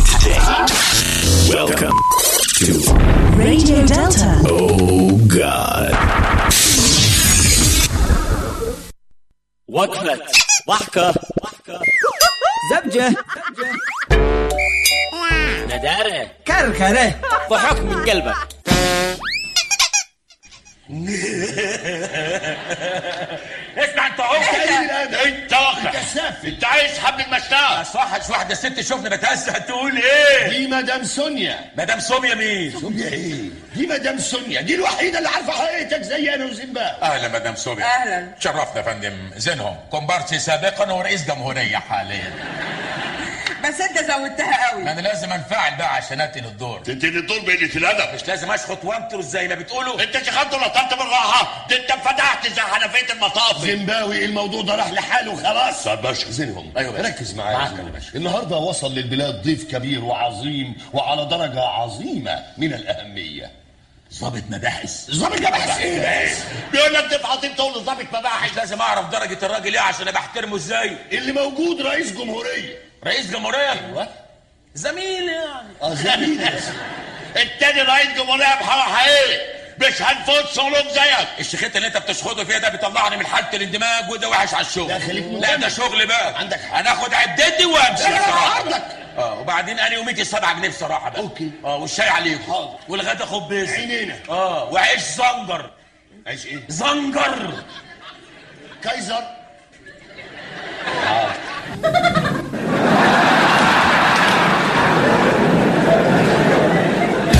today. Welcome to Radio Delta. Oh God. وقفة ضحكة زبجة ندارة كركرة ضحك من قلبك اسمع انت اهو انت واقع انت عايز حبل المشتاق صح مش واحده ست شفنا بتهزأ تقول ايه دي مدام سونيا مدام سوميا مين سونيا ايه؟ دي مدام سونيا دي الوحيدة اللي عارفة حقيقتك زي انا وزنبا اهلا مدام سوميا أهلاً. شرفنا يا فندم زينهم كومبارسي سابقا ورئيس جمهوريه حاليا بس انت زودتها قوي انا لازم انفعل بقى عشان اتن الدور انت اللي دول بقلة الادب مش لازم اشخط وانطر زي ما بتقولوا انت شخصت لطلت بالراحة ده انت فتحت زي حنفية المطاف زنباوي الموضوع ده راح لحاله خلاص طب باشا زينهم أيوة باشا. ركز معايا معاك يا يا زينهم. باشا. النهارده وصل للبلاد ضيف كبير وعظيم وعلى درجة عظيمة من الأهمية ضابط مباحث ظابط مباحث ايه بس؟ بيقول لك ضيف عظيم تقول له ظابط مباحث مش لازم اعرف درجه الراجل ايه عشان ابقى احترمه ازاي اللي موجود رئيس جمهورية رئيس جمهوريه ايوه زميل يعني اه زميلي التاني رئيس جمهوريه بحق حقيقي مش هنفوت صلوب زيك الشيخات اللي انت بتشخطه فيها ده بيطلعني من حاله الاندماج وده وحش على الشغل لا، خليك لا مندمج. ده شغل بقى عندك حق. هناخد عدتي وامشي لا، لا، بصراحه عندك. اه وبعدين انا يوميتي 7 جنيه بصراحه بقى أوكي. اه والشاي عليكم حاضر. والغدا خبز عينينا. اه وعيش زنجر عايش ايه؟ زنجر كايزر